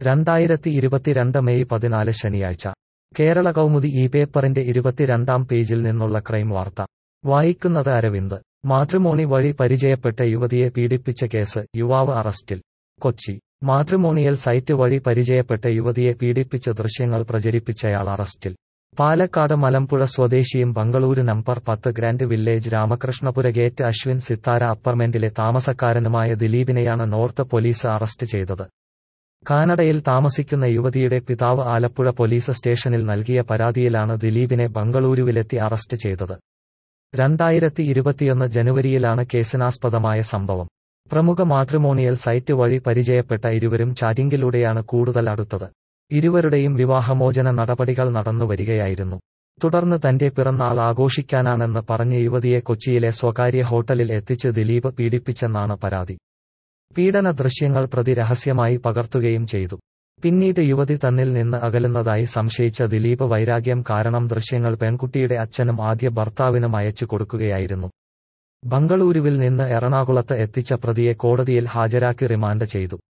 രണ്ടായിരത്തി ഇരുപത്തിരണ്ട് മെയ് പതിനാല് ശനിയാഴ്ച കേരള കൗമുദി ഈ പേപ്പറിന്റെ ഇരുപത്തിരണ്ടാം പേജിൽ നിന്നുള്ള ക്രൈം വാർത്ത വായിക്കുന്നത് അരവിന്ദ് മാട്രിമോണി വഴി പരിചയപ്പെട്ട യുവതിയെ പീഡിപ്പിച്ച കേസ് യുവാവ് അറസ്റ്റിൽ കൊച്ചി മാട്രിമോണിയൽ സൈറ്റ് വഴി പരിചയപ്പെട്ട യുവതിയെ പീഡിപ്പിച്ച ദൃശ്യങ്ങൾ പ്രചരിപ്പിച്ചയാൾ അറസ്റ്റിൽ പാലക്കാട് മലമ്പുഴ സ്വദേശിയും ബംഗളൂരു നമ്പർ പത്ത് grand village Ramakrishnapura gate Ashwin Sithara അപ്പാർട്ട്മെന്റിലെ താമസക്കാരനുമായ ദിലീപിനെയാണ് നോർത്ത് പോലീസ് അറസ്റ്റ് ചെയ്തത് കാനഡയിൽ താമസിക്കുന്ന യുവതിയുടെ പിതാവ് ആലപ്പുഴ പോലീസ് സ്റ്റേഷനിൽ നൽകിയ പരാതിയിലാണ് ദിലീപിനെ ബംഗളൂരുവിലെത്തി അറസ്റ്റ് ചെയ്തത് രണ്ടായിരത്തി ഇരുപത്തിയൊന്ന് ജനുവരിയിലാണ് കേസിനാസ്പദമായ സംഭവം പ്രമുഖ മാട്രിമോണിയൽ സൈറ്റ് വഴി പരിചയപ്പെട്ട ഇരുവരും ചാറ്റിംഗിലൂടെയാണ് കൂടുതൽ അടുത്തത് ഇരുവരുടെയും വിവാഹമോചന നടപടികൾ നടന്നുവരികയായിരുന്നു തുടർന്ന് തന്റെ പിറന്നാൾ ആഘോഷിക്കാനാണെന്ന് പറഞ്ഞ യുവതിയെ കൊച്ചിയിലെ സ്വകാര്യ ഹോട്ടലിൽ എത്തിച്ച് ദിലീപ് പീഡിപ്പിച്ചെന്നാണ് പരാതി പീഡന ദൃശ്യങ്ങൾ പ്രതി രഹസ്യമായി പകർത്തുകയും ചെയ്തു പിന്നീട് യുവതി തന്നിൽ നിന്ന് അകലുന്നതായി സംശയിച്ച ദിലീപ് വൈരാഗ്യം കാരണം ദൃശ്യങ്ങൾ പെൺകുട്ടിയുടെ അച്ഛനും ആദ്യ ഭർത്താവിനും അയച്ചു കൊടുക്കുകയായിരുന്നു ബംഗളൂരുവിൽ നിന്ന് എറണാകുളത്ത് എത്തിച്ച പ്രതിയെ കോടതിയിൽ ഹാജരാക്കി റിമാൻഡ് ചെയ്തു